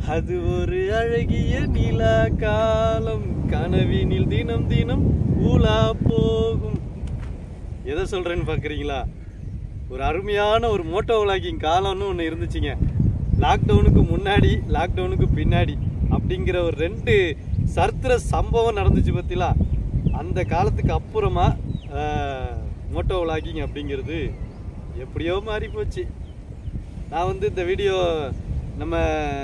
அது ஒரு அழகிய நிலா காலம் கனவினில் தினம் தினம் ஊலா போகும் எதை சொல்றேன்னு பார்க்குறீங்களா ஒரு அருமையான ஒரு மோட்டோ விளாகிங் காலம்னு ஒன்று இருந்துச்சுங்க லாக்டவுனுக்கு முன்னாடி லாக்டவுனுக்கு பின்னாடி அப்படிங்கிற ஒரு ரெண்டு சரித்திர சம்பவம் நடந்துச்சு பத்திலா அந்த காலத்துக்கு அப்புறமா மோட்டோ விளாகிங் அப்படிங்கிறது எப்படியோ மாறி போச்சு நான் வந்து இந்த வீடியோ நம்ம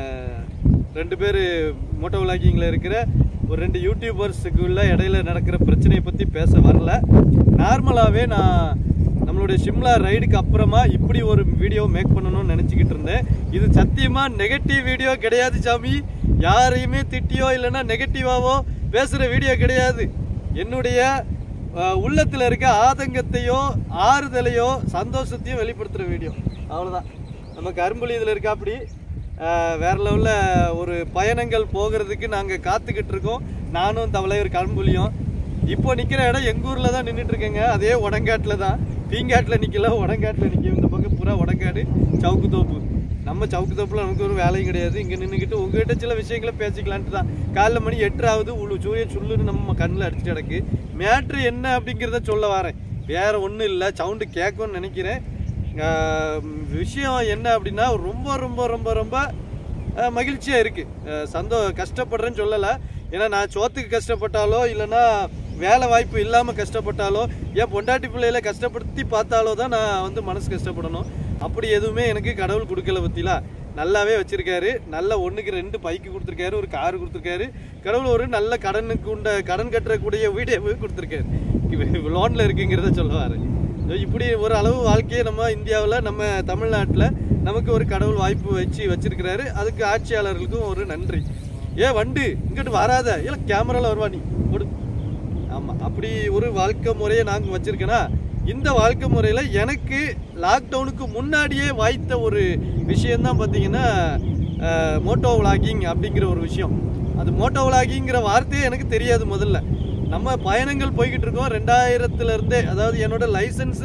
ரெண்டு பேர் மோட்டோ விளாகிங்கில் இருக்கிற ஒரு ரெண்டு யூடியூபர்ஸுக்குள்ள இடையில நடக்கிற பிரச்சனையை பற்றி பேச வரல நார்மலாகவே நான் நம்மளுடைய சிம்லா ரைடுக்கு அப்புறமா இப்படி ஒரு வீடியோ மேக் பண்ணணும்னு நினச்சிக்கிட்டு இருந்தேன் இது சத்தியமாக நெகட்டிவ் வீடியோ கிடையாது சாமி யாரையுமே திட்டியோ இல்லைன்னா நெகட்டிவாவோ பேசுகிற வீடியோ கிடையாது என்னுடைய அஹ், உள்ளத்துல இருக்க ஆதங்கத்தையோ ஆறுதலையோ சந்தோஷத்தையோ வெளிப்படுத்துகிற வீடியோ அவ்வளோதான் நம்ம கரும்புலி இதில் இருக்கா அப்படி வேற லெவலில் ஒரு பயணங்கள் போகிறதுக்கு நாங்கள் காத்துக்கிட்டு இருக்கோம் நானும் தவளையர் கரும்புலியும் இப்போ நிற்கிற இடம் எங்கள் ஊரில் தான் நின்றுட்டு இருக்கேங்க அதே உடங்காட்டில் தான் பீங்காட்டில் நிற்கல உடங்காட்டில் நிற்கும் இந்த பக்கம் பூரா உடங்காடு சவுக்கு தோப்பு நம்ம சவுக்கு தோப்பில் நமக்கு ஒரு வேலையும் கிடையாது இங்கே நின்றுக்கிட்டு உங்ககிட்ட சில விஷயங்களை பேசிக்கலான்ட்டு தான் காலைல மணி எட்டாவது உழு சூரிய சுள்ளுன்னு நம்ம கண்ணில் அடிச்சுட்டு கிடக்கு மேட்ரு என்ன அப்படிங்கிறத சொல்ல வரேன் வேற ஒன்றும் இல்லை சவுண்டு கேட்கும்னு நினைக்கிறேன் ஆஹ் விஷயம் என்ன அப்படின்னா ரொம்ப ரொம்ப ரொம்ப ரொம்ப ஆஹ் மகிழ்ச்சியா இருக்கு ஆஹ் சந்தோ கஷ்டப்படுறேன்னு சொல்லலை ஏன்னா நான் சோத்துக்கு கஷ்டப்பட்டாலோ இல்லைன்னா வேலை வாய்ப்பு இல்லாமல் கஷ்டப்பட்டாலோ என் பொண்டாட்டி பிள்ளையில கஷ்டப்படுத்தி பார்த்தாலோ தான் நான் வந்து மனசு கஷ்டப்படணும் அப்படி எதுவுமே எனக்கு கடவுள் கொடுக்கல பத்திலா நல்லாவே வச்சிருக்காரு நல்ல ஒண்ணுக்கு ரெண்டு பைக்கு கொடுத்துருக்காரு ஒரு கார் கொடுத்துருக்காரு கடவுள் ஒரு நல்ல கடனுக்கு உண்ட கடன் கட்டுறக்கூடிய வீடியோவே கொடுத்துருக்காரு லோன்ல இருக்குங்கிறத சொல்ல வரேன் இப்படி ஒரு அளவு வாழ்க்கையை நம்ம இந்தியாவில் நம்ம தமிழ்நாட்டில் நமக்கு ஒரு கடவுள் வாய்ப்பு வச்சு வச்சிருக்கிறாரு அதுக்கு ஆட்சியாளர்களுக்கும் ஒரு நன்றி ஏ வண்டு இங்கிட்டு வராத இல்லை கேமரால வருவா நீ கொடு ஆமாம் அப்படி ஒரு வாழ்க்கை முறையை நாங்கள் வச்சிருக்கேன்னா இந்த வாழ்க்கை முறையில் எனக்கு லாக்டவுனுக்கு முன்னாடியே வாய்த்த ஒரு விஷயம்தான் பார்த்தீங்கன்னா மோட்டோ விளாகிங் அப்படிங்கிற ஒரு விஷயம் அது மோட்டோ விளாகிங்கிற வார்த்தையே எனக்கு தெரியாது முதல்ல நம்ம பயணங்கள் போய்கிட்டு இருக்கோம் ரெண்டாயிரத்துல இருந்தே அதாவது என்னோட லைசன்ஸ்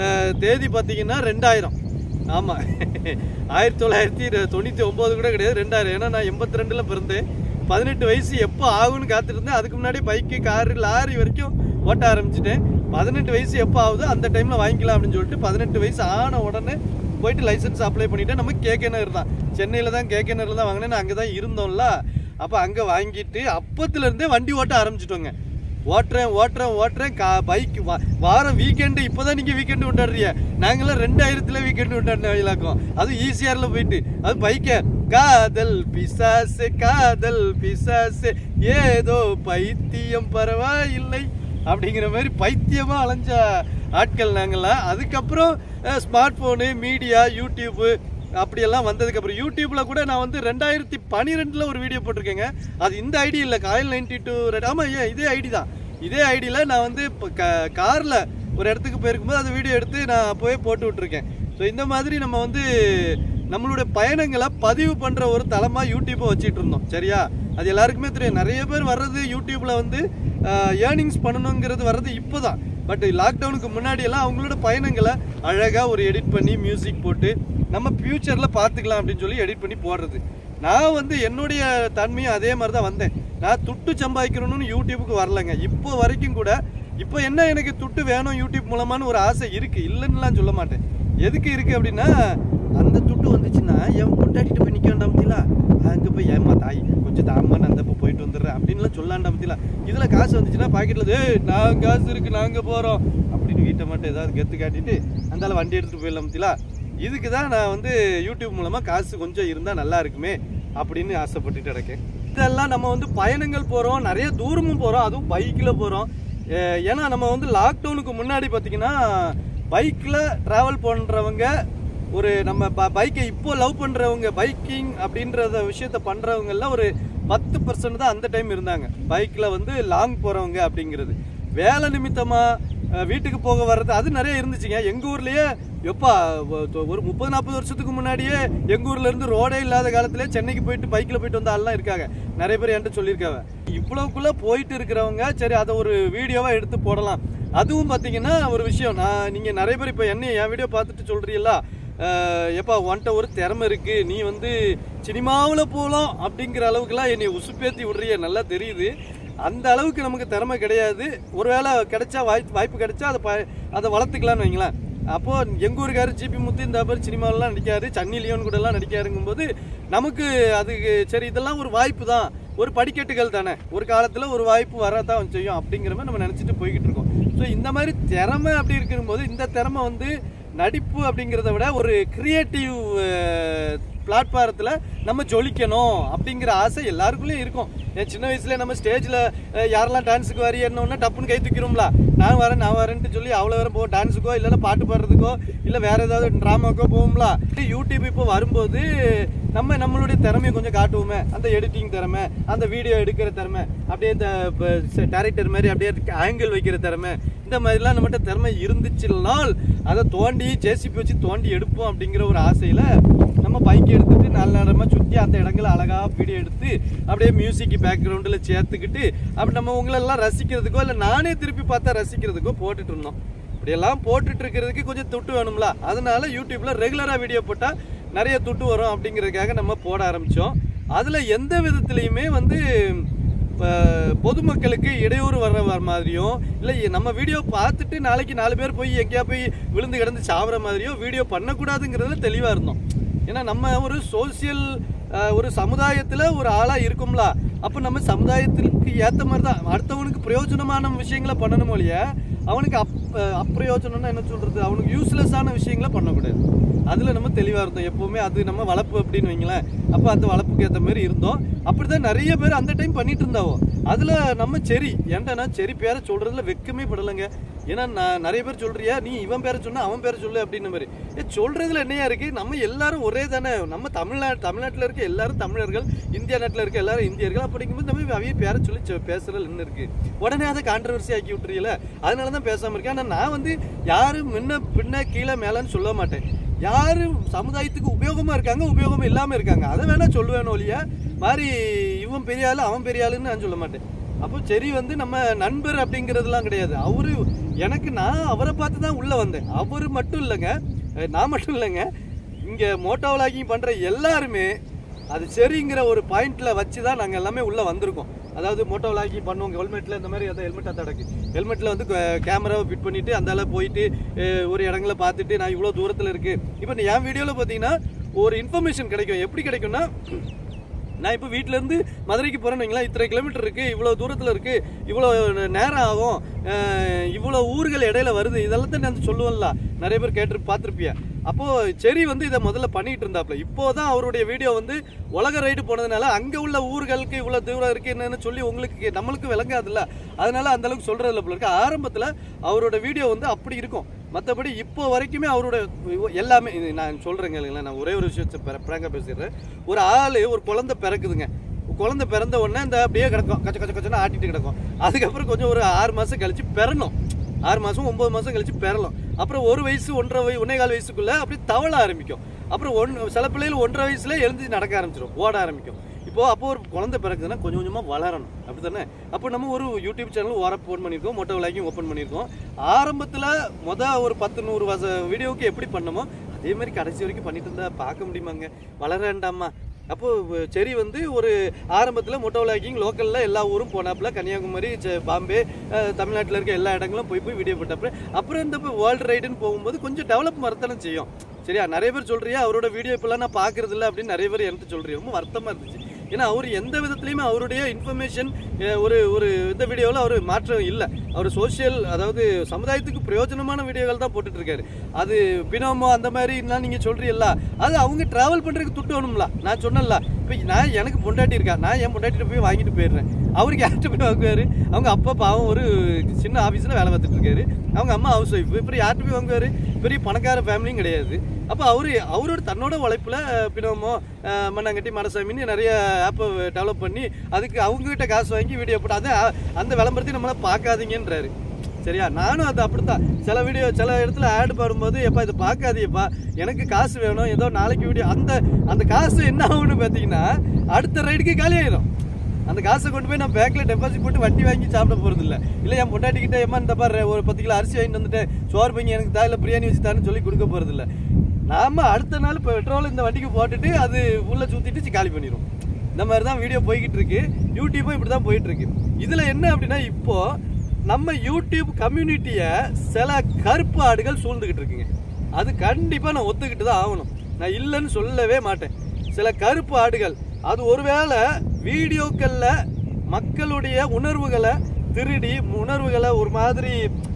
தேதி பார்த்தீங்கன்னா ரெண்டாயிரம் ஆமாம் ஆயிரத்தி தொள்ளாயிரத்தி தொண்ணூற்றி ஒம்பது கூட கிடையாது ரெண்டாயிரம் ஏன்னா நான் எண்பத்தி ரெண்டில் பிறந்தேன் பதினெட்டு வயசு எப்போ ஆகும்னு காத்திருந்தேன் அதுக்கு முன்னாடி பைக்கு காரு லாரி வரைக்கும் ஓட்ட ஆரம்பிச்சிட்டேன் பதினெட்டு வயசு எப்போ ஆகுதோ அந்த டைமில் வாங்கிக்கலாம் அப்படின்னு சொல்லிட்டு பதினெட்டு வயசு ஆன உடனே போயிட்டு லைசன்ஸ் அப்ளை பண்ணிட்டேன் நம்ம கேகே நகர் தான் சென்னையில் தான் கேகே நகரில் தான் வாங்கினேன் அங்கே தான் இருந்தோம்ல அப்போ அங்கே வாங்கிட்டு அப்பத்துலேருந்தே வண்டி ஓட்ட ஆரம்பிச்சிட்டோங்க ஓட்டுறேன் ஓட்டுறேன் ஓட்டுறேன் கா பைக் வாரம் வீக்கெண்டு இப்போதான் நீங்கள் வீக்கெண்டு கொண்டாடுறீங்க நாங்களாம் ரெண்டாயிரத்துல வீக்கெண்டு கொண்டாடின வயலாக்கும் அது ஈஸியாரில் போயிட்டு அது பைக்கை காதல் பிசாசு காதல் பிசாசு ஏதோ பைத்தியம் பரவாயில்லை அப்படிங்கிற மாதிரி பைத்தியமா அலைஞ்ச ஆட்கள் நாங்களாம் அதுக்கப்புறம் ஸ்மார்ட் ஃபோனு மீடியா யூடியூப்பு அப்படியெல்லாம் வந்ததுக்கப்புறம் யூடியூப்ல கூட நான் வந்து ரெண்டாயிரத்தி பன்னிரெண்டுல ஒரு வீடியோ போட்டிருக்கேங்க அது இந்த ஐடி இல்லை காயல் நைன்டி டூ ஆமா ஏன் இதே ஐடி தான் இதே ஐடியில் நான் வந்து இப்போ க காரில் ஒரு இடத்துக்கு போயிருக்கும்போது அந்த வீடியோ எடுத்து நான் அப்போவே போட்டு விட்டுருக்கேன் ஸோ இந்த மாதிரி நம்ம வந்து நம்மளுடைய பயணங்களை பதிவு பண்ணுற ஒரு தளமாக யூடியூப்பை வச்சுட்டு இருந்தோம் சரியா அது எல்லாருக்குமே தெரியும் நிறைய பேர் வர்றது யூடியூப்ல வந்து ஏர்னிங்ஸ் பண்ணணுங்கிறது வர்றது இப்போ தான் பட் லாக்டவுனுக்கு முன்னாடி எல்லாம் அவங்களோட பயணங்களை அழகாக ஒரு எடிட் பண்ணி மியூசிக் போட்டு நம்ம ஃப்யூச்சரில் பார்த்துக்கலாம் அப்படின்னு சொல்லி எடிட் பண்ணி போடுறது நான் வந்து என்னுடைய தன்மையும் அதே மாதிரி தான் வந்தேன் நான் துட்டு சம்பாதிக்கணும்னு யூடியூபுக்கு வரலைங்க இப்போ வரைக்கும் கூட இப்போ என்ன எனக்கு துட்டு வேணும் யூடியூப் மூலமான்னு ஒரு ஆசை இருக்கு இல்லைன்னுலாம் சொல்ல மாட்டேன் எதுக்கு இருக்கு அப்படின்னா அந்த துட்டு வந்துச்சுன்னா என் பொண்டாட்டிட்டு போய் நிற்க வேண்டாம் பத்திலா அங்கே போய் ஏமா தாய் கொஞ்சம் தாமா நான் அந்த இப்போ போயிட்டு வந்துடுறேன் அப்படின்லாம் சொல்லாண்டா பத்திலா இதில் காசு வந்துச்சுன்னா பாக்கெட்டில் ஏய் நான் காசு இருக்கு நாங்கள் போகிறோம் அப்படின்னு வீட்டை மட்டும் ஏதாவது கெத்து காட்டிட்டு அந்தால வண்டி எடுத்துகிட்டு போயிடலாம் பத்திலா இதுக்கு தான் நான் வந்து யூடியூப் மூலமாக காசு கொஞ்சம் இருந்தால் நல்லா இருக்குமே அப்படின்னு ஆசைப்பட்டுட்டு இருக்கேன் இதெல்லாம் நம்ம வந்து பயணங்கள் போகிறோம் நிறைய தூரமும் போகிறோம் அதுவும் பைக்கில் போகிறோம் ஏன்னா நம்ம வந்து லாக்டவுனுக்கு முன்னாடி பார்த்தீங்கன்னா பைக்கில் ட்ராவல் பண்ணுறவங்க ஒரு நம்ம ப பைக்கை இப்போ லவ் பண்ணுறவங்க பைக்கிங் அப்படின்றத விஷயத்த பண்ணுறவங்கெல்லாம் ஒரு பத்து பர்சன்ட் தான் அந்த டைம் இருந்தாங்க பைக்கில் வந்து லாங் போகிறவங்க அப்படிங்கிறது வேலை நிமித்தமாக அஹ் வீட்டுக்கு போக வர்றது அது நிறைய இருந்துச்சுங்க எங்க ஊர்லயே எப்பா ஒ- ஒரு முப்பது நாற்பது வருஷத்துக்கு முன்னாடியே எங்க ஊர்ல இருந்து ரோடே இல்லாத காலத்திலே சென்னைக்கு போயிட்டு பைக்ல போயிட்டு வந்த ஆள்லாம் இருக்காங்க நிறைய பேர் என்கிட்ட சொல்லியிருக்காங்க இவ்வளவுக்குள்ள போயிட்டு இருக்கிறவங்க சரி அதை ஒரு வீடியோவா எடுத்து போடலாம் அதுவும் பாத்தீங்கன்னா ஒரு விஷயம் நான் நீங்க நிறைய பேர் இப்ப என்ன என் வீடியோ பார்த்துட்டு சொல்றீங்களா அஹ், எப்பா உன்கிட்ட ஒரு திறமை இருக்கு நீ வந்து சினிமாவில் போகலாம் அப்படிங்கிற அளவுக்குலாம் என்னை உசுப்பேத்தி விடுறிய நல்லா தெரியுது அந்த அளவுக்கு நமக்கு திறமை கிடையாது ஒருவேளை கிடைச்சா வாய்ப்பு வாய்ப்பு கிடைச்சா அதை ப அதை வளர்த்துக்கலாம்னு வைங்களேன் அப்போ எங்க ஊருக்காரு ஜிபி முத்து இந்த மாதிரி சினிமாலலாம் நடிக்காரு சன்னி லியோன் கூட எல்லாம் நடிக்காருங்கும்போது நமக்கு அது சரி இதெல்லாம் ஒரு வாய்ப்பு தான் ஒரு படிக்கட்டுகள் தானே ஒரு காலத்துல ஒரு வாய்ப்பு வரதான் செய்யும் அப்படிங்கிற மாதிரி நம்ம நினைச்சிட்டு போய்கிட்டு இருக்கோம் ஸோ இந்த மாதிரி திறமை அப்படி இருக்கும்போது இந்த திறமை வந்து நடிப்பு அப்படிங்கிறத விட ஒரு கிரியேட்டிவ் பிளாட்ஃபாரத்தில் நம்ம ஜொலிக்கணும் அப்படிங்கிற ஆசை எல்லாருக்குள்ளேயும் இருக்கும் என் சின்ன வயசுல நம்ம ஸ்டேஜில் யாரெல்லாம் டான்ஸுக்கு வரியணும்னா டப்புன்னு கை தூக்கிறோம்ல நான் வரேன் நான் வரேன்ட்டு சொல்லி அவ்வளோ வரும் போ டான்ஸுக்கோ இல்லைன்னா பாட்டு பாடுறதுக்கோ இல்லை வேற ஏதாவது ட்ராமாக்கோ போகும்ல யூடியூப் இப்போ வரும்போது நம்ம நம்மளுடைய திறமையை கொஞ்சம் காட்டுவோமே அந்த எடிட்டிங் திறமை அந்த வீடியோ எடுக்கிற திறமை அப்படியே இந்த டேரக்டர் மாதிரி அப்படியே ஆங்கிள் வைக்கிற திறமை இந்த மாதிரிலாம் நம்மகிட்ட திறமை இருந்துச்சுனால் அதை தோண்டி ஜேசிபி வச்சு தோண்டி எடுப்போம் அப்படிங்கிற ஒரு ஆசையில் நம்ம பைக் எடுத்துட்டு நல்ல நேரமாக சுற்றி அந்த இடங்களை அழகாக வீடியோ எடுத்து அப்படியே மியூசிக் பேக்ரவுண்டில் சேர்த்துக்கிட்டு அப்படி நம்ம உங்களெல்லாம் ரசிக்கிறதுக்கோ இல்லை நானே திருப்பி பார்த்தா ரசிக்கிறதுக்கோ போட்டுட்டு இருந்தோம் இப்படியெல்லாம் போட்டுட்டு இருக்கிறதுக்கு கொஞ்சம் துட்டு வேணும்ல அதனால யூடியூப்ல ரெகுலராக வீடியோ போட்டால் நிறைய துட்டு வரும் அப்படிங்கிறதுக்காக நம்ம போட ஆரம்பித்தோம் அதில் எந்த விதத்துலையுமே வந்து இப்போ பொதுமக்களுக்கு இடையூறு வர்ற வர மாதிரியும் இல்லை நம்ம வீடியோ பார்த்துட்டு நாளைக்கு நாலு பேர் போய் எங்கேயா போய் விழுந்து கிடந்து சாவற மாதிரியோ வீடியோ பண்ணக்கூடாதுங்கிறதுல தெளிவாக இருந்தோம் ஏன்னா நம்ம ஒரு சோசியல் ஒரு சமுதாயத்தில் ஒரு ஆளாக இருக்கும்ல அப்போ நம்ம சமுதாயத்திற்கு ஏற்ற மாதிரி தான் அடுத்தவனுக்கு பிரயோஜனமான விஷயங்களை பண்ணணும் ஒழிய அவனுக்கு அப் அப்பிரயோஜனம்னா என்ன சொல்கிறது அவனுக்கு யூஸ்லெஸ்ஸான விஷயங்களை பண்ணக்கூடாது அதில் நம்ம தெளிவாக இருந்தோம் எப்போவுமே அது நம்ம வளர்ப்பு அப்படின்னு வைங்களேன் அப்போ அந்த வளர்ப்புக்கு ஏற்ற மாதிரி இருந்தோம் அப்படி தான் நிறைய பேர் அந்த டைம் பண்ணிட்டு இருந்தாவோ அதில் நம்ம சரி ஏன்டா சரி பேரை சொல்கிறதுல வெக்கமே படலைங்க ஏன்னா நான் நிறைய பேர் சொல்றியா நீ இவன் பேரை சொன்னா அவன் பேரை சொல்லு அப்படின்ன மாதிரி ஏ சொல்றதுல என்னையா இருக்கு நம்ம எல்லாரும் ஒரே தானே நம்ம தமிழ்நாடு தமிழ்நாட்டில் இருக்க எல்லாரும் தமிழர்கள் இந்தியா நாட்டில் இருக்க எல்லாரும் இந்தியர்கள் அப்படிங்கும்போது நம்ம அவைய பேரை சொல்லி சொ- பேசுறதுல என்ன இருக்கு உடனே அதை கான்ட்ரவர்சி ஆக்கி விட்டுறீல அதனால தான் பேசாம இருக்கேன் ஆனால் நான் வந்து யாரும் முன்ன பின்ன கீழே மேலன்னு சொல்ல மாட்டேன் யாரு சமுதாயத்துக்கு உபயோகமா இருக்காங்க உபயோகமா இல்லாம இருக்காங்க அதை வேணா சொல்லுவேன் ஒழிய மாதிரி இவன் பெரிய ஆளு அவன் பெரிய ஆளுன்னு நான் சொல்ல மாட்டேன் அப்போ சரி வந்து நம்ம நண்பர் அப்படிங்கிறதுலாம் கிடையாது அவரு எனக்கு நான் அவரை பார்த்து தான் உள்ள வந்தேன் அவர் மட்டும் இல்லைங்க அஹ் நான் மட்டும் இல்லைங்க இங்க மோட்டோ விளாகிங் பண்ற எல்லாருமே அது சரிங்கிற ஒரு பாயிண்ட்ல வச்சு தான் நாங்கள் எல்லாமே உள்ள வந்திருக்கோம் அதாவது மோட்டோ விளாகி பண்ணுவோம் ஹெல்மெட்ல இந்த மாதிரி அந்த ஹெல்மெட் அந்த அடக்கு ஹெல்மெட்ல வந்து கேமராவை ஃபிட் பண்ணிட்டு அந்த அளவு போயிட்டு அஹ், ஒரு இடங்களை பார்த்துட்டு நான் இவ்வளோ தூரத்தில் இருக்கு இப்போ என் வீடியோவில் பார்த்தீங்கன்னா ஒரு இன்ஃபர்மேஷன் கிடைக்கும் எப்படி கிடைக்கும்னா நான் இப்போ வீட்டிலேருந்து மதுரைக்கு போகிறேன்னு வைங்களேன் இத்தனை கிலோமீட்டர் இருக்குது இவ்வளோ தூரத்தில் இருக்குது இவ்வளோ நேரம் ஆகும் அஹ் இவ்வளோ ஊர்கள் இடையில வருது இதெல்லாம் தான் நான் சொல்லுவேன்ல நிறைய பேர் கேட்டு பார்த்துருப்பிய அப்போது சரி வந்து இதை முதல்ல பண்ணிட்டு இருந்தாப்புல இப்போதான் அவருடைய வீடியோ வந்து உலக ரைடு போனதுனால அங்கே உள்ள ஊர்களுக்கு இவ்வளோ தூரம் இருக்கு என்னன்னு சொல்லி உங்களுக்கு நம்மளுக்கு விளங்காதுல்ல அதனால அந்த அளவுக்கு சொல்றதில்ல போல இருக்கு ஆரம்பத்தில் அவரோட வீடியோ வந்து அப்படி இருக்கும் மற்றபடி இப்போ வரைக்குமே அவரோட எல்லாமே இது நான் சொல்கிறேங்க இல்லைங்களா நான் ஒரே ஒரு விஷயத்தை பிற- பிறங்க பேசிடுறேன் ஒரு ஆள் ஒரு குழந்தை பிறக்குதுங்க குழந்தை பிறந்த உடனே இந்த அப்படியே கிடக்கும் கச்ச கச்ச கச்சன்னு ஆட்டிட்டு கிடக்கும் அதுக்கப்புறம் கொஞ்சம் ஒரு ஆறு மாதம் கழிச்சு பிறணும் ஆறு மாதம் ஒம்பது மாதம் கழிச்சு பிறலும் அப்புறம் ஒரு வயசு ஒன்றரை வயசு ஒன்னே கால் வயசுக்குள்ளே அப்படியே தவள ஆரம்பிக்கும் அப்புறம் ஒன் சில பிள்ளைகள் ஒன்றரை வயசுல எழுந்து நடக்க ஆரம்பிச்சிடும் ஓட ஆரம்பிக்கும் இப்போ அப்போ ஒரு குழந்தை பிறக்குதுன்னா கொஞ்சம் கொஞ்சமாக வளரணும் அப்படி தானே அப்போ நம்ம ஒரு யூடியூப் சேனல் ஓப்பன் பண்ணியிருக்கோம் மொட்டை விளாக்கியும் ஓப்பன் பண்ணியிருக்கோம் ஆரம்பத்தில் மொதல் ஒரு பத்து நூறு வச வீடியோவுக்கு எப்படி பண்ணமோ அதே மாதிரி கடைசி வரைக்கும் பண்ணிட்டு இருந்தா பார்க்க முடியுமாங்க வளர வேண்டாமா அப்போ வ- சரி வந்து ஒரு ஆரம்பத்தில் மொட்டை விளாக்கிங் லோக்கலில் எல்லா ஊரும் போனாப்புல கன்னியாகுமரி ச- பாம்பே அஹ், தமிழ்நாட்டில் இருக்க எல்லா இடங்களும் போய் போய் வீடியோ போட்டாப்புல அப்புறம் இந்த வேர்ல்டு ரைடுன்னு போகும்போது கொஞ்சம் டெவலப் மரத்தானே செய்யும் சரியா நிறைய பேர் சொல்றியா அவரோட வீடியோ இப்பெல்லாம் நான் பார்க்கறது இல்லை அப்படின்னு நிறைய பேர் எனக்கு சொல்றீங்க ரொம்ப வருத்தமாக இருந்துச்சு ஏன்னா அவர் எந்த விதத்துலையுமே அவருடைய இன்ஃபர்மேஷன் ஒரு ஒரு இந்த வீடியோவில் அவர் மாற்றம் இல்லை அவர் சோஷியல் அதாவது சமுதாயத்துக்கு பிரயோஜனமான வீடியோகள் தான் போட்டுட்டு இருக்காரு அது பினோமோ அந்த மாதிரிலாம் நீங்கள் சொல்றீல்ல அது அவங்க டிராவல் பண்ணுறதுக்கு துட்டு வேணும்ல நான் சொன்னேன்ல இப்போ நான் எனக்கு பொண்டாட்டி இருக்கா நான் என் பொண்டாட்டிட்ட போய் வாங்கிட்டு போயிடுறேன் அவருக்கு யார்கிட்ட போய் வாங்குவாரு அவங்க அப்பா பாவம் ஒரு சின்ன ஆஃபீஸில் வேலை பார்த்துட்டு இருக்காரு அவங்க அம்மா ஹவுஸ் ஒய்ஃப் இப்போ யார்கிட்ட போய் வாங்குவாரு பெரிய பணக்கார ஃபேமிலியும் கிடையாது அப்போ அவரு அவரோட தன்னோட உழைப்புல பினோமோ அஹ், மண்ணாங்கட்டி மடசாமின்னு நிறைய ஆப்பை டெவலப் பண்ணி அதுக்கு அவங்ககிட்ட காசு வாங்கி வீடியோ போட்டு அது அந்த விளம்பரத்தையும் நம்மள பார்க்காதீங்கன்றாரு சரியா நானும் அது அப்படித்தான் சில வீடியோ சில இடத்துல ஆட் வரும்போது எப்பா இதை பார்க்காதீப்பா எனக்கு காசு வேணும் ஏதோ நாளைக்கு வீடியோ அந்த அந்த காசு என்ன ஆகும்னு பார்த்தீங்கன்னா அடுத்த ரைடுக்கு காலி ஆயிடும் அந்த காசை கொண்டு போய் நான் பேங்க்ல டெபாசிட் போட்டு வட்டி வாங்கி சாப்பிட போறது இல்ல இல்ல என் பொண்டாட்டி கிட்ட ஏமா இந்த பாரு ஒரு பத்து கிலோ அரிசி வாங்கிட்டு வந்துட்டேன் சோறு பங்கி எனக்கு தா இல்ல பிரியாணி வச்சு தான்னு சொல்லி கொடுக்க போறது இல்ல நாம அடுத்த நாள் இப்போ பெட்ரோல் இந்த வண்டிக்கு போட்டுட்டு அது உள்ள சுத்திட்டு காலி பண்ணிடும் இந்த மாதிரி தான் வீடியோ போய்கிட்டு இருக்கு யூடியூப்பும் இப்படி தான் போயிட்டு இருக்கு இதுல என்ன அப்படின்னா இப்போ நம்ம யூடியூப் கம்யூனிட்டியை சில கருப்பு ஆடுகள் சூழ்ந்துகிட்டு இருக்குங்க அது கண்டிப்பா நான் ஒத்துக்கிட்டு தான் ஆகணும் நான் இல்லைன்னு சொல்லவே மாட்டேன் சில கருப்பு ஆடுகள் அது ஒருவேளை வீடியோக்கள்ல மக்களுடைய உணர்வுகளை திருடி உணர்வுகளை ஒரு மாதிரி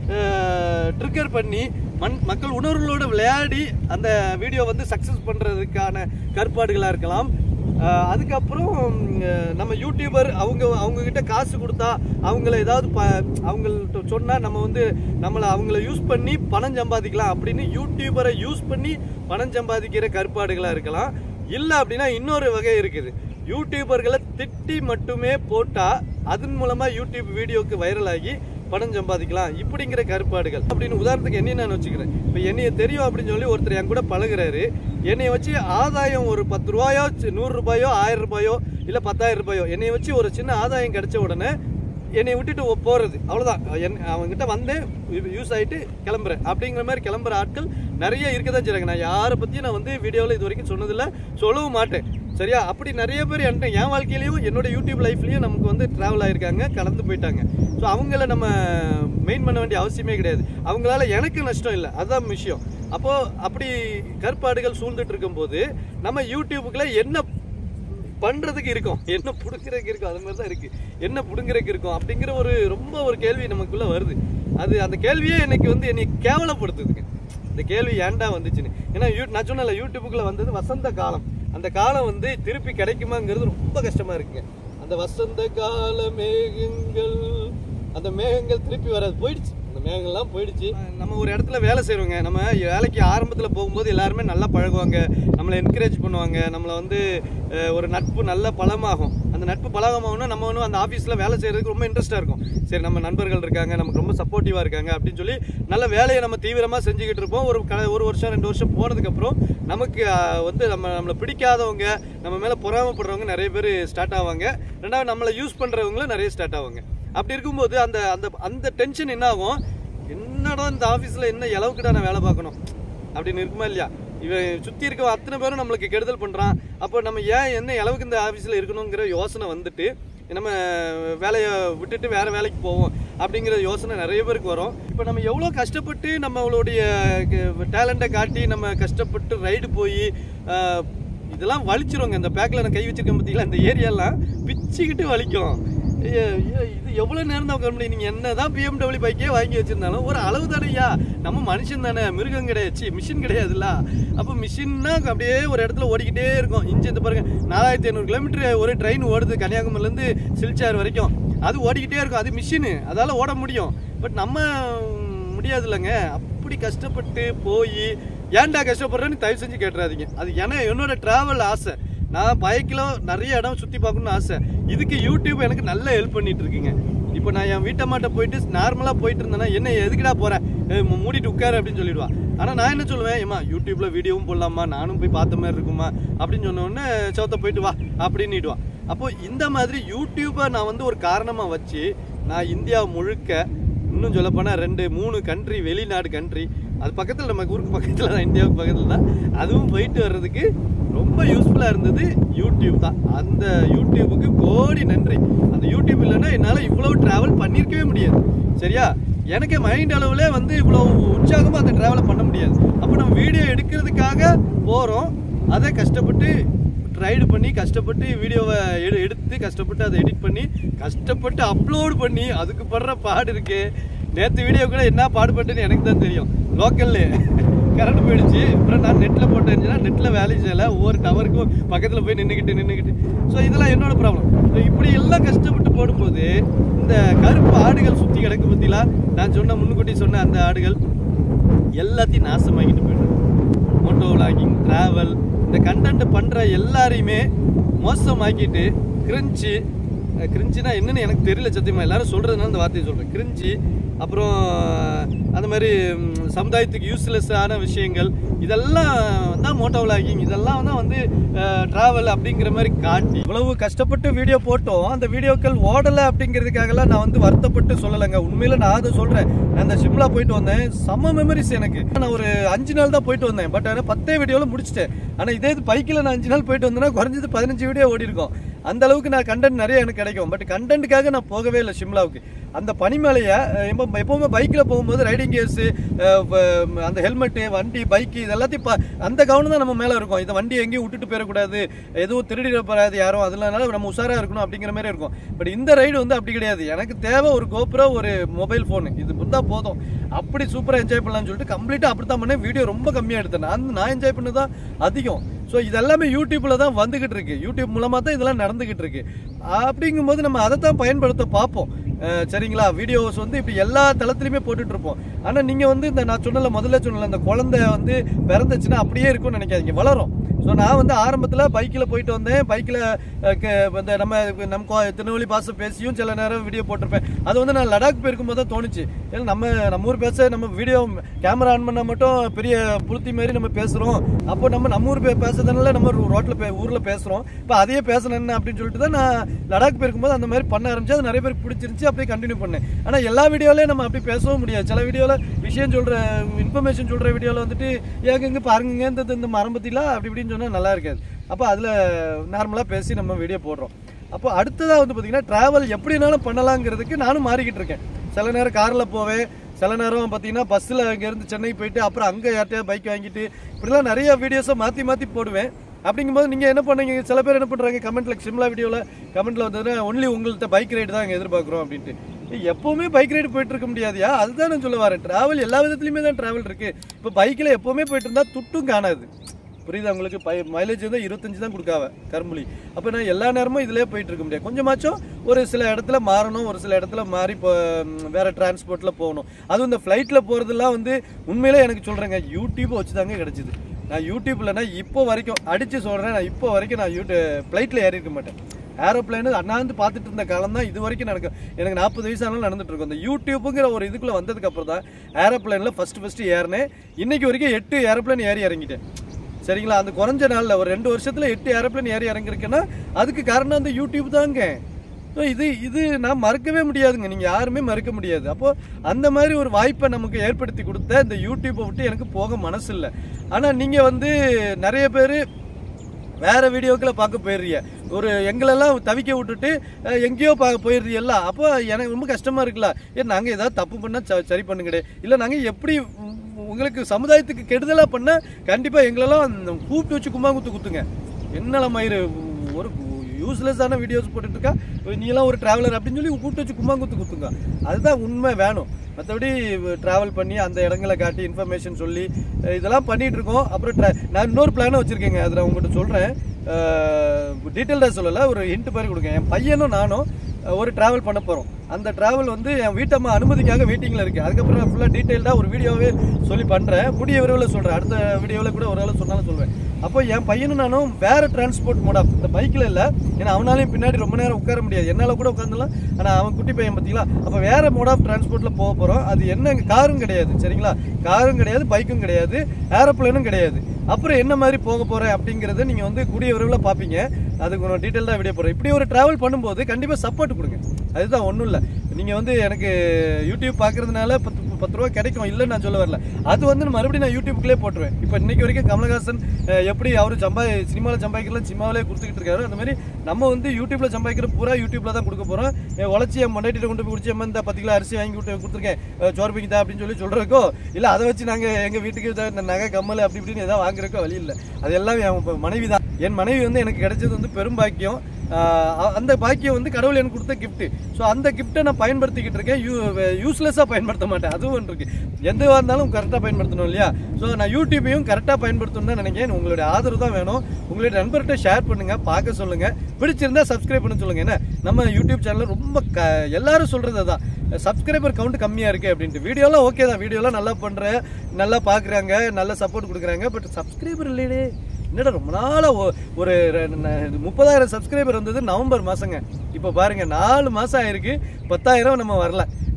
ட்ரிக்கர் பண்ணி மண் மக்கள் உணர்வுகளோட விளையாடி அந்த வீடியோ வந்து சக்ஸஸ் பண்ணுறதுக்கான கற்பாடுகளாக இருக்கலாம் அஹ் அதுக்கப்புறம் அஹ் நம்ம யூடியூபர் அவங்க அவங்க கிட்ட காசு கொடுத்தா அவங்கள ஏதாவது ப அவங்கள்ட்ட சொன்னால் நம்ம வந்து நம்மளை அவங்கள யூஸ் பண்ணி பணம் சம்பாதிக்கலாம் அப்படின்னு யூடியூபரை யூஸ் பண்ணி பணம் சம்பாதிக்கிற கற்பாடுகளாக இருக்கலாம் இல்லை அப்படின்னா இன்னொரு வகை இருக்குது யூடியூபர்களை திட்டி மட்டுமே போட்டால் அதன் மூலமாக யூடியூப் வீடியோக்கு வைரல் ஆகி பணம் சம்பாதிக்கலாம் இப்படிங்கிற கருப்பாடுகள் அப்படின்னு உதாரணத்துக்கு என்ன நான் வச்சுக்கிறேன் இப்போ என்னைய தெரியும் அப்படின்னு சொல்லி ஒருத்தர் என் கூட பழகுறாரு என்னைய வச்சு ஆதாயம் ஒரு பத்து ரூபாயோ சி- நூறு ரூபாயோ ஆயிரம் ரூபாயோ இல்லை பத்தாயிரம் ரூபாயோ என்னைய வச்சு ஒரு சின்ன ஆதாயம் கிடைச்ச உடனே என்னை விட்டுட்டு ஒ- போறது அவ்வளவுதான் என் அவங்ககிட்ட வந்தேன் யூஸ் ஆயிட்டு கிளம்புறேன் அப்படிங்கிற மாதிரி கிளம்புற ஆட்கள் நிறைய இருக்க தான் செய்றாங்க நான் யாரை பத்தியும் நான் வந்து வீடியோவில் இது வரைக்கும் சொன்னதில்ல சொல்லவும் மாட்டேன் சரியா அப்படி நிறைய பேர் என்கிட்ட என் வாழ்க்கையிலையும் என்னோட யூடியூப் லைஃப்லயும் நமக்கு வந்து டிராவல் ஆயிருக்காங்க கலந்து போயிட்டாங்க ஸோ அவங்கள நம்ம மெயின் பண்ண வேண்டிய அவசியமே கிடையாது அவங்களால எனக்கு நஷ்டம் இல்லை அதுதான் விஷயம் அப்போ அப்படி கற்பாடுகள் சூழ்ந்துட்டு இருக்கும்போது நம்ம யூடியூபுக்குள்ள என்ன பண்றதுக்கு இருக்கும் என்ன புடுங்கிறதுக்கு இருக்கும் அது மாதிரி தான் இருக்கு என்ன புடுங்கிறதுக்கு இருக்கும் அப்படிங்கிற ஒரு ரொம்ப ஒரு கேள்வி நமக்குள்ள வருது அது அந்த கேள்வியே எனக்கு வந்து என்னை கேவலப்படுத்துதுங்க இந்த கேள்வி ஏன்டா வந்துச்சுன்னு ஏன்னா யூ நான் சொன்னல யூடியூபுக்குள்ள வந்தது வசந்த காலம் அந்த காலம் வந்து திருப்பி கிடைக்குமாங்கிறது ரொம்ப கஷ்டமா இருக்குங்க அந்த வசந்த கால மேகங்கள் அந்த மேகங்கள் திருப்பி வராது போயிடுச்சு அந்த மேகங்கள்லாம் போயிடுச்சு நம்ம ஒரு இடத்துல வேலை செய்கிறோங்க நம்ம வேலைக்கு ஆரம்பத்தில் போகும்போது எல்லாருமே நல்லா பழகுவாங்க நம்மளை என்கரேஜ் பண்ணுவாங்க நம்மளை வந்து அஹ், ஒரு நட்பு நல்ல பலமாகும் அந்த நட்பு பலமாகணும்னா நம்ம வந்து அந்த ஆஃபீஸில் வேலை செய்கிறதுக்கு ரொம்ப இன்ட்ரெஸ்ட்டாக இருக்கும் சரி நம்ம நண்பர்கள் இருக்காங்க நமக்கு ரொம்ப சப்போர்ட்டிவாக இருக்காங்க அப்படின்னு சொல்லி நல்ல வேலையை நம்ம தீவிரமாக செஞ்சுக்கிட்டு இருப்போம் ஒரு க ஒரு வருஷம் ரெண்டு வருஷம் போனதுக்கப்புறம் நமக்கு அஹ், வந்து நம்ம நம்மளை பிடிக்காதவங்க நம்ம மேலே பொறாமப்படுறவங்க நிறைய பேர் ஸ்டார்ட் ஆவாங்க ரெண்டாவது நம்மளை யூஸ் பண்ணுறவங்களும் நிறைய ஸ்டார்ட் ஆவாங்க அப்படி இருக்கும்போது அந்த அந்த அந்த டென்ஷன் என்ன ஆகும் என்னடா இந்த ஆஃபீஸில் என்ன இளவுக்குடா நான் வேலை பார்க்கணும் அப்படின்னு இருக்குமா இல்லையா இவன் சுற்றி இருக்க அத்தனை பேரும் நம்மளுக்கு கெடுதல் பண்ணுறான் அப்போ நம்ம ஏன் என்ன அளவுக்கு இந்த ஆஃபீஸில் இருக்கணுங்கிற யோசனை வந்துட்டு நம்ம வேலையை விட்டுட்டு வேற வேலைக்கு போவோம் அப்படிங்கிற யோசனை நிறைய பேருக்கு வரும் இப்போ நம்ம எவ்வளோ கஷ்டப்பட்டு நம்மளுடைய டேலண்ட்டை காட்டி நம்ம கஷ்டப்பட்டு ரைடு போய் இதெல்லாம் வலிச்சிருவாங்க இந்த பேக்கில் நான் கை வச்சிருக்கேன் பார்த்தீங்களா இந்த ஏரியாலாம் பிச்சுக்கிட்டு வலிக்கும் ஐயோ, ஐயோ, இது எவ்வளோ நேரம் தான் உட்கார முடியும் நீங்கள் என்ன தான் பிஎம்டபிள்யூ பைக்கே வாங்கி வச்சிருந்தாலும் ஒரு அளவு தானையா நம்ம மனுஷன் தானே மிருகம் கிடையாது சி மிஷின் கிடையாதுல்ல அப்போ மிஷின்னா அப்படியே ஒரு இடத்துல ஓடிக்கிட்டே இருக்கும் இஞ்சி இந்த பாருங்க நாலாயிரத்தி ஐநூறு கிலோமீட்டர் ஒரு ட்ரெயின் ஓடுது கன்னியாகுமரிலேருந்து சில்சார் வரைக்கும் அது ஓடிக்கிட்டே இருக்கும் அது மிஷினு அதால் ஓட முடியும் பட் நம்ம முடியாது இல்லைங்க அப்படி கஷ்டப்பட்டு போய் ஏன்டா கஷ்டப்படுறேன்னு தயவு செஞ்சு கேட்டுறாதீங்க அது ஏன்னா என்னோட டிராவல் ஆசை நான் பைக்கில் நிறைய இடம் சுற்றி பார்க்கணும்னு ஆசை இதுக்கு யூடியூப் எனக்கு நல்ல ஹெல்ப் பண்ணிட்டு இருக்குங்க இப்போ நான் என் வீட்டம்மாட்ட போயிட்டு நார்மலாக போயிட்டு இருந்தேன்னா என்ன எதுக்குடா போகிறேன் மூடிட்டு உட்காரு அப்படின்னு சொல்லிடுவான் ஆனால் நான் என்ன சொல்லுவேன் ஏம்மா யூடியூப்பில் வீடியோவும் போடலாமா நானும் போய் பார்த்த மாதிரி இருக்குமா அப்படின்னு சொன்ன உடனே சவுத்த போயிட்டு வா அப்படின்னுடுவான் அப்போ இந்த மாதிரி யூடியூப்பை நான் வந்து ஒரு காரணமாக வச்சு நான் இந்தியா முழுக்க இன்னும் சொல்லப்போனால் ரெண்டு மூணு கண்ட்ரி வெளிநாடு கண்ட்ரி அது பக்கத்தில் நம்ம ஊருக்கு பக்கத்தில் தான் இந்தியாவுக்கு பக்கத்தில் தான் அதுவும் போயிட்டு வர்றதுக்கு ரொம்ப யூஸ்ஃபுல்லாக இருந்தது யூடியூப் தான் அந்த யூடியூபுக்கு கோடி நன்றி அந்த யூடியூப் இல்லைன்னா என்னால் இவ்வளவு ட்ராவல் பண்ணியிருக்கவே முடியாது சரியா எனக்கு மைண்ட் அளவுல வந்து இவ்வளோ உற்சாகமாக அந்த ட்ராவலை பண்ண முடியாது அப்போ நம்ம வீடியோ எடுக்கிறதுக்காக போகிறோம் அதை கஷ்டப்பட்டு ரைடு பண்ணி கஷ்டப்பட்டு வீடியோவை எடு எடுத்து கஷ்டப்பட்டு அதை எடிட் பண்ணி கஷ்டப்பட்டு அப்லோட் பண்ணி அதுக்கு படுற பாடு இருக்கு நேற்று வீடியோ கூட என்ன பாடுபட்டேன்னு எனக்கு தான் தெரியும் லோக்கல்ல கரண்ட் போயிடுச்சு அப்புறம் நான் நெட்டில் போட்டேன்னா நெட்டில் வேலை செய்யலை ஒவ்வொரு டவருக்கும் பக்கத்தில் போய் நின்றுக்கிட்டு நின்றுக்கிட்டு ஸோ இதெல்லாம் என்னோட ப்ராப்ளம் இப்படி எல்லாம் கஷ்டப்பட்டு போடும்போது இந்த கருப்பு ஆடுகள் சுற்றி கிடக்கு பற்றிலாம் நான் சொன்ன முன்னுக்கூட்டி சொன்ன அந்த ஆடுகள் எல்லாத்தையும் நாசமாக்கிட்டு போயிடுறது மோட்டோ விளாகிங் ட்ராவல் இந்த கண்டென்ட் பண்ணுற எல்லாரையுமே மோசமாக்கிட்டு கிரிஞ்சு கிரிஞ்சுனா என்னன்னு எனக்கு தெரியல சத்தியமா எல்லாரும் சொல்றதுனால இந்த வார்த்தையை சொல்றேன் கிரிஞ்சு அப்புறம் அந்த மாதிரி ம், சமுதாயத்துக்கு யூஸ்லெஸ்ஸான விஷயங்கள் இதெல்லாம் தான் மோட்டோ விளாகிங் இதெல்லாம் தான் வந்து ட்ராவல் அப்படிங்கிற மாதிரி காட்டி இவ்வளவு கஷ்டப்பட்டு வீடியோ போட்டோம் அந்த வீடியோக்கள் ஓடலை அப்படிங்கிறதுக்காகலாம் நான் வந்து வருத்தப்பட்டு சொல்லலைங்க உண்மையில நான் அதை சொல்றேன் நான் அந்த சிம்லா போயிட்டு வந்தேன் செம்ம மெமரிஸ் எனக்கு நான் ஒரு அஞ்சு நாள் தான் போயிட்டு வந்தேன் பட் ஆனால் பத்தே வீடியோவில் முடிச்சிட்டேன் ஆனால் இதே இது பைக்கில் நான் அஞ்சு நாள் போயிட்டு வந்தேன்னா குறைஞ்சது பதினஞ்சு வீடியோ ஓடி இருக்கும் அந்த அளவுக்கு நான் கண்டென்ட் நிறைய எனக்கு கிடைக்கும் பட் கண்டென்ட்டுக்காக நான் போகவே இல்லை சிம்லாவுக்கு அந்த பனிமலையை அஹ், எப்போ எப்பவுமே பைக்கில் போகும்போது ரைடிங் கியர்ஸு அந்த ஹெல்மெட்டு வண்டி பைக்கு இது எல்லாத்தையும் பா- அந்த கவனம் தான் நம்ம மேலே இருக்கும் இந்த வண்டி எங்கேயும் விட்டுட்டு போயிடக்கூடாது எதுவும் திருடிடப்படாது யாரும் அதனால நம்ம உஷாராக இருக்கணும் அப்படிங்கிற மாதிரி இருக்கும் பட் இந்த ரைடு வந்து அப்படி கிடையாது எனக்கு தேவை ஒரு கோப்ரோ ஒரு மொபைல் ஃபோனு இது இருந்தால் போதும் அப்படி சூப்பராக என்ஜாய் பண்ணலாம்னு சொல்லிட்டு கம்ப்ளீட்டாக அப்படி தான் பண்ணேன் வீடியோ ரொம்ப கம்மியாக எடுத்தேன் நான் நான் என்ஜாய் பண்ணது தான் அதிகம் ஸோ இதெல்லாமே யூடியூப்ல தான் வந்துகிட்டு இருக்கு யூடியூப் மூலமாக தான் இதெல்லாம் நடந்துகிட்டு இருக்கு அப்படிங்கும்போது நம்ம அதை தான் பயன்படுத்த பார்ப்போம் அஹ் சரிங்களா வீடியோஸ் வந்து இப்படி எல்லா தளத்துலையுமே போட்டுட்டு இருப்போம் ஆனால் நீங்கள் வந்து இந்த நான் சொன்னல முதல்ல சொன்னல இந்த குழந்தை வந்து பிறந்துச்சுன்னா அப்படியே இருக்கும்னு நினைக்காதீங்க வளரும் ஸோ நான் வந்து ஆரம்பத்தில் பைக்கில் போயிட்டு வந்தேன் பைக்கில் இந்த நம்ம நம்ம கோ- திருநெல்வேலி பாச பேசியும் சில நேரம் வீடியோ போட்டிருப்பேன் அது வந்து நான் லடாக் போயிருக்கும் போது தான் தோணுச்சு ஏன்னா நம்ம நம்ம ஊர் பேச நம்ம வீடியோ கேமரா ஆன் பண்ணால் மட்டும் பெரிய புளுத்தி மாதிரி நம்ம பேசுகிறோம் அப்போ நம்ம நம்ம ஊர் பே- பேசுறதுனால நம்ம ரோட்டில் பே ஊரில் பேசுகிறோம் இப்போ அதையே பேசணும் என்ன அப்படின்னு சொல்லிட்டு தான் நான் லடாக் போயிருக்கும்போது அந்த மாதிரி பண்ண ஆரம்பிச்சு அது நிறைய பேருக்கு பிடிச்சிருந்துச்சு அப்படியே கண்டினியூ பண்ணேன் ஆனால் எல்லா வீடியோலையும் நம்ம அப்படி பேசவும் முடியாது சில வீடியோவில் விஷயம் சொல்கிற இன்ஃபர்மேஷன் சொல்கிற வீடியோவில் வந்துட்டு ஏங்க இங்கே பாருங்க இந்த இந்த மரம் பற்றிலாம் அப்படி இப்படின்னு சொன்னால் நல்லா இருக்காது அப்போ அதில் நார்மலாக பேசி நம்ம வீடியோ போடுறோம் அப்போ அடுத்ததாக வந்து பார்த்தீங்கன்னா ட்ராவல் எப்படினாலும் பண்ணலாங்கிறதுக்கு நானும் மாறிக்கிட்டு இருக்கேன் சில நேரம் காரில் போவேன் சில நேரம் பார்த்தீங்கன்னா பஸ்ஸில் அங்கேருந்து சென்னை போயிட்டு அப்புறம் அங்கே யார்ட்டையா பைக் வாங்கிட்டு இப்படிலாம் நிறைய வீடியோஸை மாற்றி மாற்றி போடுவேன் அப்படிங்கும்போது நீங்கள் என்ன பண்ணுங்க சில பேர் என்ன பண்ணுறாங்க கமெண்ட்ல சிம்லா வீடியோவில் கமெண்ட்ல வந்ததுன்னா ஒன்லி உங்கள்கிட்ட பைக் ரைடு தான் எதிர்பார்க்குறோம் அப்படின்ட்டு ஏய், எப்பவுமே பைக் ரைடு போயிட்டு இருக்க முடியாதுயா அதுதான் நான் சொல்ல வரேன் டிராவல் எல்லா விதத்துலையுமே தான் டிராவல் இருக்கு இப்போ பைக்கில் எப்பவுமே போயிட்டு இருந்தா துட்டும் காணாது புரியுதா உங்களுக்கு பை மைலேஜ் வந்து இருபத்தஞ்சு தான் கொடுக்காவ கரும்புலி அப்போ நான் எல்லா நேரமும் இதிலே போயிட்டு இருக்க முடியாது கொஞ்சமாச்சும் ஒரு சில இடத்துல மாறணும் ஒரு சில இடத்துல மாறி இப்போ ம், வேற டிரான்ஸ்போர்ட்டில் போகணும் அதுவும் இந்த ஃப்ளைட்டில் போகிறதுலாம் வந்து உண்மையிலே எனக்கு சொல்கிறேங்க யூடியூப் வச்சு தாங்க கிடச்சிது நான் யூடியூப்லனா இப்போ வரைக்கும் அடித்து சொல்கிறேன் நான் இப்போ வரைக்கும் நான் யூடியூப் ஃப்ளைட்டில் ஏறி இருக்க மாட்டேன் ஏரோப்ளைனு அண்ணாந்து பார்த்துட்டு இருந்த காலம் தான் இது வரைக்கும் நடக்கும் எனக்கு நாற்பது வயசு ஆனாலும் நடந்துட்டு இருக்கும் இந்த யூடியூப்புங்கிற ஒரு இதுக்குள்ள வந்ததுக்கு அப்புறம் தான் ஏரோப்ளைனில் ஃபர்ஸ்ட் ஃபர்ஸ்ட் ஏறினேன் இன்னைக்கு வரைக்கும் எட்டு ஏரோப்ளைன் ஏறி இறங்கிட்டேன் சரிங்களா அந்த குறைஞ்ச நாளில் ஒரு ரெண்டு வருஷத்துல எட்டு ஏரோப்ளைன் ஏறி இறங்கிருக்கேன்னா அதுக்கு காரணம் அந்த யூடியூப் தாங்க ஸோ இது இது நான் மறக்கவே முடியாதுங்க நீங்கள் யாருமே மறக்க முடியாது அப்போ அந்த மாதிரி ஒரு வாய்ப்பை நமக்கு ஏற்படுத்தி கொடுத்த இந்த யூடியூப்பை விட்டு எனக்கு போக மனசு இல்லை ஆனால் நீங்கள் வந்து நிறைய பேர் வேற வீடியோக்களை பார்க்க போயிடுறீங்க ஒரு எங்களெல்லாம் தவிக்க விட்டுட்டு அஹ், எங்கேயோ பார்க்க போயிடுறீல்ல அப்போ எனக்கு ரொம்ப கஷ்டமா இருக்குல்ல ஏன் நாங்கள் ஏதாவது தப்பு பண்ணால் ச- சரி பண்ணுங்கடே இல்லை நாங்கள் எப்படி உ- உங்களுக்கு சமுதாயத்துக்கு கெடுதலாக பண்ணால் கண்டிப்பாக எங்களெல்லாம் அந்த கூப்பிட்டு வச்சு கும்பாங்குத்து குத்துங்க என்னல மயிறு ஒரு யூஸ்லெஸ்ஸான வீடியோஸ் போட்டுட்டு இருக்கா நீலாம் ஒரு டிராவலர் அப்படின்னு சொல்லி கூப்பிட்டு வச்சு கும்பாங்குத்து குத்துங்க அதுதான் உண்மை வேணும் மற்றபடி ட்ராவல் பண்ணி அந்த இடங்களை காட்டி இன்ஃபர்மேஷன் சொல்லி அஹ் இதெல்லாம் பண்ணிட்டு இருக்கோம் அப்புறம் tra- நான் இன்னொரு பிளானும் வச்சிருக்கேங்க அதில் உங்கள்கிட்ட சொல்கிறேன் டீட்டெயில்டாக சொல்லலை ஒரு ஹிண்ட் மாதிரி கொடுங்க என் பையனும் நானும் அஹ், ஒரு டிராவல் பண்ண போகிறோம் அந்த டிராவல் வந்து என் வீட்டம்மா அனுமதிக்காக வெயிட்டிங்கில் இருக்குது அதுக்கப்புறம் நான் ஃபுல்லாக டீட்டெயில்டாக ஒரு வீடியோவே சொல்லி பண்ணுறேன் கூடிய விரைவில் சொல்கிறேன் அடுத்த வீடியோவில் கூட ஒரு வேளை சொன்னாலும் சொல்வேன் அப்போ என் பையனும் நானும் வேற டிரான்ஸ்போர்ட் மோட் ஆஃப் இந்த பைக்கில் இல்லை ஏன்னா அவனாலையும் பின்னாடி ரொம்ப நேரம் உட்கார முடியாது என்னால் கூட உட்காந்துலாம் ஆனால் அவன் குட்டி பையன் பார்த்தீங்களா அப்போ வேற மோட் ஆஃப் டிரான்ஸ்போர்ட்டில் போக போகிறோம் அது என்ன காரும் கிடையாது சரிங்களா காரும் கிடையாது பைக்கும் கிடையாது ஏரோப்ளேனும் கிடையாது அப்புறம் என்ன மாதிரி போக போகிறேன் அப்படிங்கிறத நீங்கள் வந்து கூடிய விரைவில் பார்ப்பீங்க அதுக்கு ஒரு டீட்டெயிலாக வீடியோ போடுறேன் இப்படி ஒரு டிராவல் பண்ணும்போது கண்டிப்பாக சப்போர்ட் கொடுங்க அதுதான் ஒன்றும் இல்லை நீங்கள் வந்து எனக்கு யூடியூப் பார்க்கறதுனால பத்து பத்து ரூபா கிடைக்கும் இல்லைன்னு நான் சொல்ல வரல அது வந்து நான் மறுபடியும் நான் யூடியூப்லேயே போட்டுருவேன் இப்போ இன்னைக்கு வரைக்கும் கமலஹாசன் அஹ், எப்படி அவர் சம்பாய் சினிமாவில் சம்பாதிக்கலாம் சினிமாவிலே கொடுத்துக்கிட்டு இருக்காரு அந்த மாதிரி நம்ம வந்து யூடியூப்ல சம்பாதிக்கிற பூரா யூடியூப்ல தான் கொடுக்க போறோம் என் உழைச்சி என் மண்டாட்டிட்ட கொண்டு போய் குடிச்சு இந்த பத்து கிலோ அரிசி வாங்கி விட்டு கொடுத்துருக்கேன் அஹ், சோறு பிங்கிதா அப்படின்னு சொல்லி சொல்றதுக்கோ இல்ல அதை வச்சு நாங்க எங்க வீட்டுக்கு இதை இந்த நகை கம்மல் அப்படி இப்படின்னு ஏதாவது வாங்குறதுக்கோ வழி இல்லை அது எல்லாம் என் மனைவி தான் என் மனைவி வந்து எனக்கு கிடைச்சது வந்து பெரும் பாக்கியம் ஆஹ் அந்த பாக்கியம் வந்து கடவுள் எனக்கு கொடுத்த கிஃப்ட் ஸோ அந்த கிஃப்ட்டை நான் பயன்படுத்திக்கிட்டு இருக்கேன் யூ யூஸ்லெஸ்ஸாக பயன்படுத்த மாட்டேன் அதுவும் ஒன்று இருக்கு எதுவாக இருந்தாலும் கரெக்டாக பயன்படுத்தணும் இல்லையா ஸோ நான் யூடியூப்பையும் கரெக்டாக பயன்படுத்தணும்னு தான் நினைக்கிறேன் உங்களுடைய ஆதரவு தான் வேணும் உங்களுடைய நண்பர்கிட்ட ஷேர் பண்ணுங்க பார்க்க சொல்லுங்க பிடிச்சிருந்தா சப்ஸ்கிரைப் பண்ண சொல்லுங்க என்ன நம்ம யூடியூப் சேனல் ரொம்ப க எல்லாரும் சொல்றது அதான் சப்ஸ்கிரைபர் கவுண்ட் கம்மியா இருக்கு அப்படின்ட்டு வீடியோலாம் ஓகே தான் வீடியோலாம் நல்லா பண்றேன் நல்லா பார்க்குறாங்க நல்ல சப்போர்ட் கொடுக்குறாங்க பட் சப்ஸ்கிரைபர் இல்லையே என்னடா ரொம்ப நாளா ஒ- ஒரு ரெ- ந- முப்பதாயிரம் சப்ஸ்கிரைபர் வந்தது நவம்பர் மாசங்க இப்போ பாருங்க நாலு மாசம் ஆயிருக்கு பத்தாயிரம் நம்ம வரல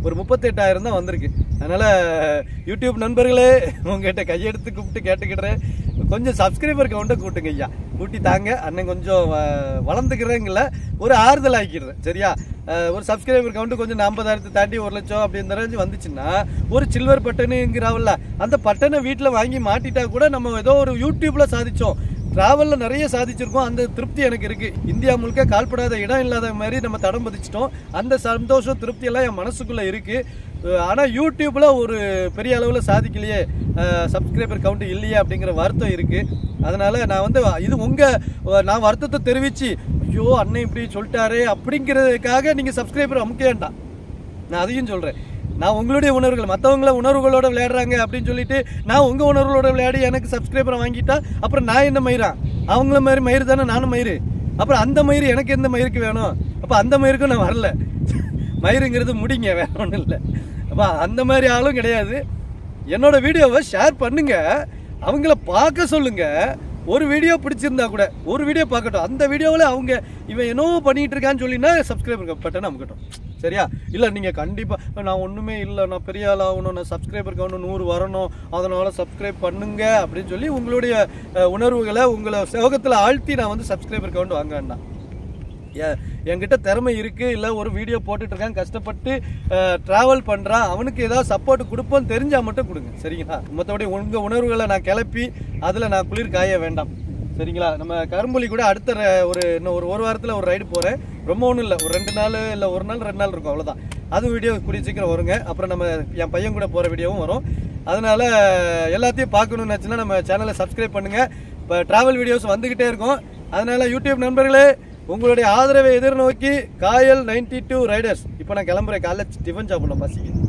ஒரு முப்பத்தெட்டாயிரம் தான் வந்திருக்கு அதனால் யூடியூப் நண்பர்களே உங்ககிட்ட கையெடுத்து கூப்பிட்டு கேட்டுக்கிடுறேன் கொஞ்சம் சப்ஸ்கிரைபர் கவுண்ட்டை கூட்டுங்க ஐயா கூட்டி தாங்க அண்ணன் கொஞ்சம் வ- வளர்ந்துக்கிறேங்கல்ல ஒரு ஆறுதல் ஆக்கிடுறேன் சரியா அஹ் ஒரு சப்ஸ்கிரைபர் கவுண்ட் கொஞ்சம் ஐம்பதாயிரத்தை தாண்டி ஒரு லட்சம் அப்படின்ற ரேஞ்சு வந்துச்சுன்னா ஒரு சில்வர் பட்டனுங்கிறாவில்ல அந்த பட்டனை வீட்டில் வாங்கி மாட்டிட்டா கூட நம்ம ஏதோ ஒரு யூடியூப்ல சாதிச்சோம் டிராவலில் நிறைய சாதிச்சிருக்கோம் அந்த திருப்தி எனக்கு இருக்கு இந்தியா முழுக்க கால்படாத இடம் இல்லாத மாதிரி நம்ம தடம் பதிச்சிட்டோம் அந்த சந்தோஷம் திருப்தி எல்லாம் என் மனசுக்குள்ள இருக்கு அஹ் ஆனா யூடியூப்ல ஒரு பெரிய அளவுல சாதிக்கலையே சப்ஸ்கிரைபர் கவுண்ட் இல்லையே அப்படிங்கிற வருத்தம் இருக்கு அதனால நான் வந்து இது உங்க அஹ் நான் வருத்தத்தை தெரிவிச்சு ஐயோ அண்ணன் இப்படி சொல்லிட்டாரே அப்படிங்கிறதுக்காக நீங்க சப்ஸ்கிரைபர் அமுக்க வேண்டாம் நான் அதையும் சொல்றேன் நான் உங்களுடைய உணர்வுகள் மற்றவங்கள உணர்வுகளோட விளையாடுறாங்க அப்படின்னு சொல்லிட்டு நான் உங்க உணர்வுகளோட விளையாடி எனக்கு சப்ஸ்கிரைபரை வாங்கிட்டா அப்புறம் நான் என்ன மயிரான் அவங்கள மாதிரி மயிறு தானே நானும் மயிறு அப்புறம் அந்த மயிறு எனக்கு எந்த மயிருக்கு வேணும் அப்போ அந்த மயிருக்கும் நான் வரல மயிருங்கிறது முடிங்க வேற ஒன்றும் இல்லை அப்போ அந்த மாதிரி ஆளும் கிடையாது என்னோட வீடியோவை ஷேர் பண்ணுங்க அவங்கள பார்க்க சொல்லுங்க ஒரு வீடியோ பிடிச்சிருந்தா கூட ஒரு வீடியோ பார்க்கட்டும் அந்த வீடியோவில் அவங்க இவன் என்னவோ பண்ணிட்டு இருக்கான்னு சொல்லினா சப்ஸ்கிரைபர் பட்டன் அமுக்கட்டும் சரியா இல்லை நீங்கள் கண்டிப்பாக நான் ஒன்றுமே இல்லை நான் பெரிய ஆள் ஆகணும் நான் சப்ஸ்கிரைபர் கவுண்ட் நூறு வரணும் அதனால சப்ஸ்கிரைப் பண்ணுங்க அப்படின்னு சொல்லி உங்களுடைய அஹ், உணர்வுகளை உங்களை சோகத்தில் ஆழ்த்தி நான் வந்து சப்ஸ்கிரைபர் கவுண்ட் வாங்க வேண்டாம் எ- என்கிட்ட திறமை இருக்கு இல்ல ஒரு வீடியோ போட்டுட்டு இருக்கான் கஷ்டப்பட்டு டிராவல் பண்றான் அவனுக்கு ஏதாவது சப்போர்ட் கொடுப்போம் தெரிஞ்சா மட்டும் கொடுங்க சரிங்களா மற்றபடி உங்க உணர்வுகளை நான் கிளப்பி அதுல நான் குளிர் காய வேண்டாம் சரிங்களா நம்ம கரும்புலி கூட அடுத்த ர- ஒரு இன்னும் ஒரு ஒரு வாரத்தில் ஒரு ரைடு போகிறேன் ரொம்ப ஒன்றும் இல்லை ஒரு ரெண்டு நாள் இல்லை ஒரு நாள் ரெண்டு நாள் இருக்கும் அவ்வளோதான் அது வீடியோ கூடிய சீக்கிரம் வருங்க அப்புறம் நம்ம என் பையன் கூட போகிற வீடியோவும் வரும் அதனால எல்லாத்தையும் பார்க்கணும்னு நினச்சுன்னா நம்ம சேனலை சப்ஸ்கிரைப் பண்ணுங்க இப்போ டிராவல் வீடியோஸ் வந்துக்கிட்டே இருக்கும் அதனால யூடியூப் நண்பர்களே உங்களுடைய ஆதரவை எதிர்நோக்கி காயல் நைன்டி டூ ரைடர்ஸ் இப்போ நான் கிளம்புறேன் காலைல டிஃபன் சாப்பிடணும் பசிக்கு